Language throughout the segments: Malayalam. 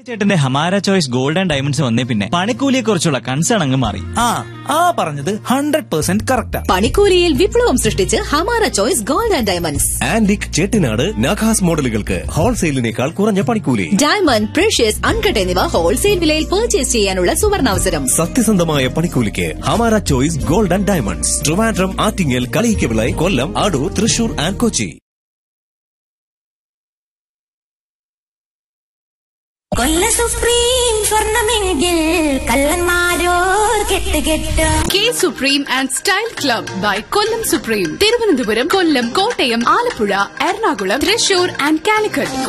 ചേട്ടന്റെ ഹമാര ചോയ്സ് ഗോൾഡ് ആൻഡ് ഡയമണ്ട്സ് വന്നേ പിന്നെ പണിക്കൂലിയെ കുറിച്ചുള്ള കൺസേൺ അങ്ങ് മാറി ആ ആ പറഞ്ഞത് ഹൺഡ്രഡ് പെർസെന്റ് കറക്റ്റാ പണിക്കൂലിയിൽ വിപ്ലവം സൃഷ്ടിച്ച് Hamara choice gold and diamonds antique Chettinad നഖാസ് മോഡലുകൾക്ക് ഹോൾസെയിലിനേക്കാൾ കുറഞ്ഞ പണിക്കൂലി ഡയമണ്ട് പ്രഷ്യസ് അൺകട്ട് എന്നിവ ഹോൾസെയിൽ വിലയിൽ പർച്ചേസ് ചെയ്യാനുള്ള സുവർണാവസരം സത്യസന്ധമായ പണിക്കൂലിക്ക് Hamara choice gold and diamonds Trivandrum Attingal Kaliyakkavilai Kollam Adoor Thrissur and Kochi കൊല്ല സുപ്രീം സ്വർണമെങ്കിൽ കള്ളന്മാരോർ കെട്ട് കെട്ട് കെ supreme and style club by Kollam supreme Thiruvananthapuram Kollam Kottayam Alappuzha Ernakulam Thrissur and Calicut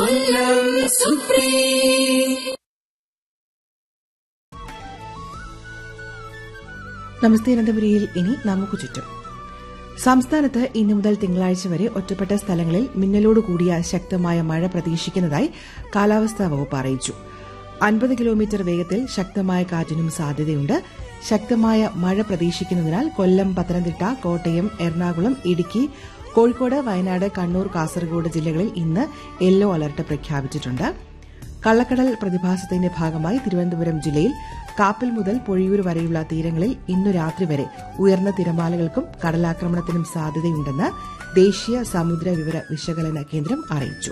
നമസ്തേ അനന്തപുരിയിൽ ഇനി നമുക്ക് ചുറ്റും സംസ്ഥാനത്ത് ഇന്നു മുതൽ തിങ്കളാഴ്ച വരെ ഒറ്റപ്പെട്ട സ്ഥലങ്ങളിൽ മിന്നലോട് കൂടിയ ശക്തമായ മഴ പ്രതീക്ഷിക്കുന്നതായി കാലാവസ്ഥാ വകുപ്പ് അറിയിച്ചു അൻപത് കിലോമീറ്റർ വേഗത്തിൽ ശക്തമായ കാറ്റിനും സാധ്യതയുണ്ട് ശക്തമായ മഴ പ്രതീക്ഷിക്കുന്നതിനാൽ കൊല്ലം പത്തനംതിട്ട കോട്ടയം എറണാകുളം ഇടുക്കി കോഴിക്കോട് വയനാട് കണ്ണൂർ കാസർഗോഡ് ജില്ലകളിൽ ഇന്ന് യെല്ലോ അലർട്ട് പ്രഖ്യാപിച്ചിട്ടുണ്ട് കള്ളക്കടൽ പ്രതിഭാസത്തിന്റെ ഭാഗമായി തിരുവനന്തപുരം ജില്ലയിൽ കാപ്പിൽ മുതൽ പൊഴിയൂർ വരെയുള്ള തീരങ്ങളിൽ ഇന്നു രാത്രി വരെ ഉയർന്ന തിരമാലകൾക്കും കടലാക്രമണത്തിനും സാധ്യതയുണ്ടെന്ന് ദേശീയ സമുദ്ര വിവര വിശകലന കേന്ദ്രം അറിയിച്ചു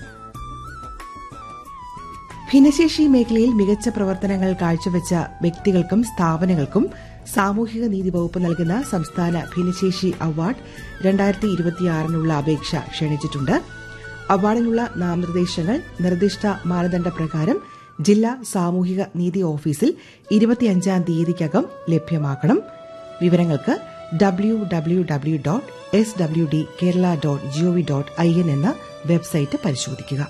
ഭിന്നശേഷി മേഖലയിൽ മികച്ച പ്രവർത്തനങ്ങൾ കാഴ്ചവെച്ച വ്യക്തികൾക്കും സ്ഥാപനങ്ങൾക്കും സാമൂഹിക നീതി വകുപ്പ് നൽകുന്ന സംസ്ഥാന ഭിന്നശേഷി അവാർഡ് രണ്ടായിരത്തി ഇരുപത്തിയാറിനുള്ള അപേക്ഷ ക്ഷണിച്ചിട്ടുണ്ട് അവാർഡിനുള്ള നാമനിർദ്ദേശങ്ങൾ നിർദ്ദിഷ്ട മാനദണ്ഡപ്രകാരം ജില്ലാ സാമൂഹിക നീതി ഓഫീസിൽ ഇരുപത്തിയഞ്ചാം തീയതിക്കകം ലഭ്യമാക്കണം വിവരങ്ങൾക്ക് W W W dot S W D Kerala dot GOV dot I N എന്ന വെബ്സൈറ്റ് പരിശോധിക്കുക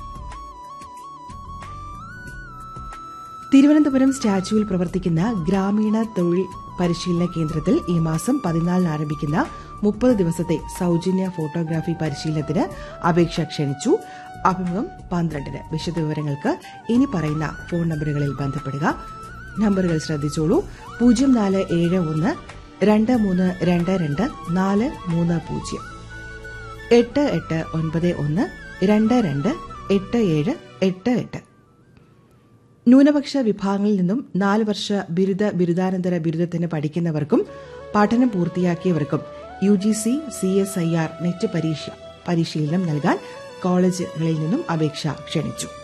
തിരുവനന്തപുരം സ്റ്റാച്യുവിൽ പ്രവർത്തിക്കുന്ന ഗ്രാമീണ തൊഴിൽ പരിശീലന കേന്ദ്രത്തിൽ ഈ മാസം പതിനാലിന് ആരംഭിക്കുന്ന മുപ്പത് ദിവസത്തെ സൌജന്യ ഫോട്ടോഗ്രാഫി പരിശീലനത്തിന് അപേക്ഷ ക്ഷണിച്ചു അഭിമുഖം പന്ത്രണ്ടിന് വിശദവിവരങ്ങൾക്ക് ഇനി പറയുന്ന ഫോൺ നമ്പറുകളിൽ ബന്ധപ്പെടുക നമ്പറുകൾ ശ്രദ്ധിച്ചോളൂ പൂജ്യം നാല് ഏഴ് ഒന്ന് രണ്ട് മൂന്ന് രണ്ട് രണ്ട് നാല് മൂന്ന് പൂജ്യം എട്ട് എട്ട് ഒൻപത് ഒന്ന് രണ്ട് രണ്ട് എട്ട് ഏഴ് എട്ട് എട്ട് ന്യൂനപക്ഷ വിഭാഗങ്ങളിൽ നിന്നും നാല് വർഷ ബിരുദ ബിരുദാനന്തര ബിരുദത്തിന് പഠിക്കുന്നവർക്കും പഠനം പൂർത്തിയാക്കിയവർക്കും U G C C S I R net പരീക്ഷ പരിശീലനം നൽകാൻ കോളേജുകളിൽ നിന്നും അപേക്ഷ ക്ഷണിച്ചു